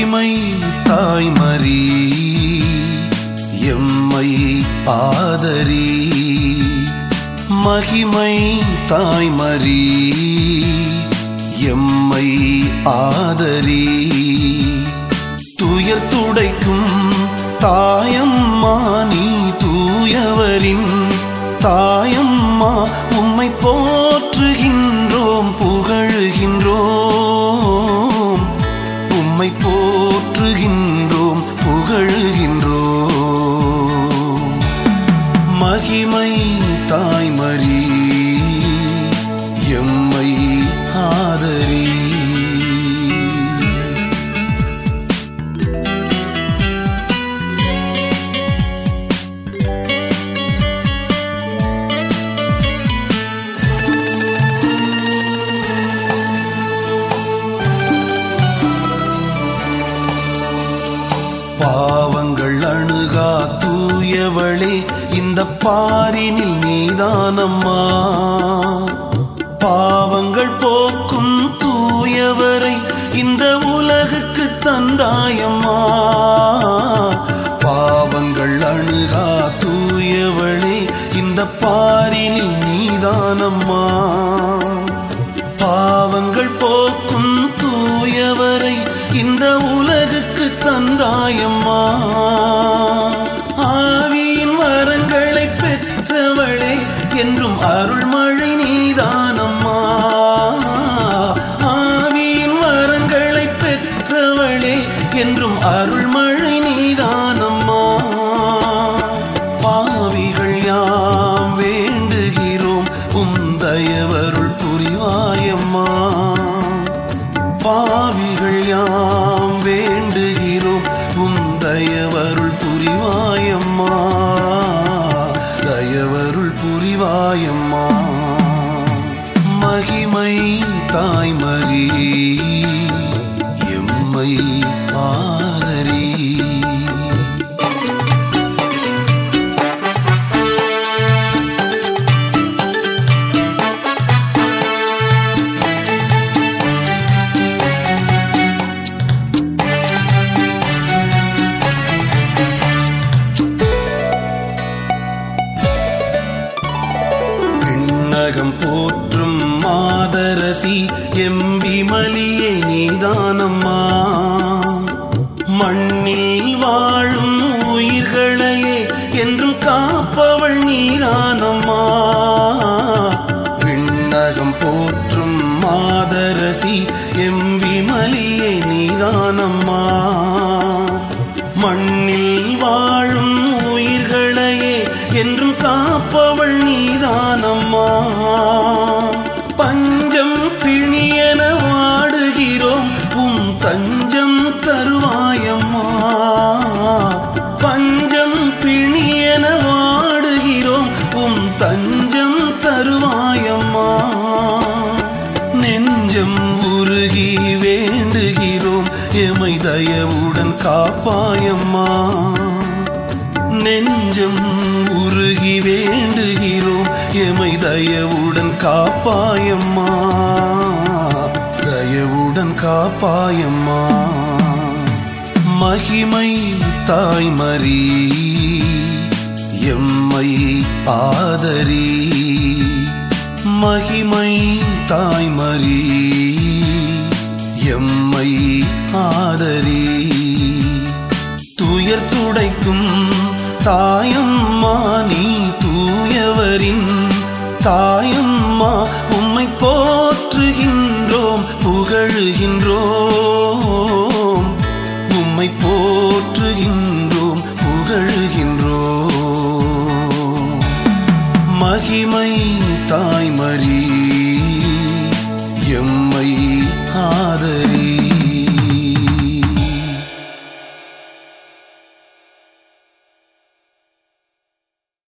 மகிமை தாய்மரி எம்மை ஆதரி மகிமை தாய்மரி எம்மை ஆதரி துயர் துடைக்கும் தாயம்மா நீ தூயவரின் தாயம்மா உம்மை போற்றுகின்றோம் புகழுகின்றோம் உம்மை போற்றுகின்றோம் புகழுகின்றோம் மகிமை தாய்மரி எம்மை ஆதரி பாவங்கள் அணுகா தூயவளே இந்த பாரினில் நீதானம்மா பாவங்கள் போக்கும் தூயவரை இந்த உலகுக்கு தந்தாயம்மா பாவங்கள் அணுகா தூயவளே இந்த பாரினில் நீதானம்மா பாவங்கள் போக்கும் தூயவரை இந்த உலகுக்கு தந்தாயம்மா ஆவியின் வரங்களை பெற்றவளே என்றும் அருள்மழை நீதானம்மா ஆவியின் வரங்களை பெற்றவளே என்றும் அருள்மழை நீதானம்மா பாவிகள் யாம் வேண்டுகிறோம் உம் தயவருள் புரிவாயம்மா பாவிகள் யாம் வேண்டுகிறோம் உம் தயவருள் புரிவாயம்மா தயவருள் புரிவாயம்மா மகிமை தாய்மரி எம்மை ஆதரி விண்ணகம் போற்றும் மாதரசி எம் விமலியே நீதானம்மா மண்ணில் வாழும் உயிர்களையே என்றும் காப்பவள் நீதானம்மா விண்ணகம் போற்றும் மாதரசி எம் விமலியே நீதானம்மா மண்ணில் வாழும் உயிர்களையே என்றும் காப்பவள் நீதானம்மா பஞ்சம் பிணியன வாடுகிறோம் உம் தஞ்சம் தருவாயம்மா பஞ்சம் பிணியன வாடுகிறோம் உம் தஞ்சம் தருவாயம்மா நெஞ்சம் உருகி வேண்டுகிறோம் எமை தயவுடன் காப்பாயம்மா நெஞ்சம் உருகி வேண்டுகிறோம் எமை தயவுடன் காப்பாயம்மா தயவுடன் காப்பாயம்மா மகிமை தாய்மரி எம்மை ஆதரி மகிமை தாய்மரி எம்மை ஆதரி துயர் துடைக்கும் தாயம்மா நீ தூயவரின் தாயம்மா உம்மை போற்றுகின்றோம் புகழுகின்றோம் உம்மை போற்றுகின்றோம் புகழுகின்றோம் மகிமை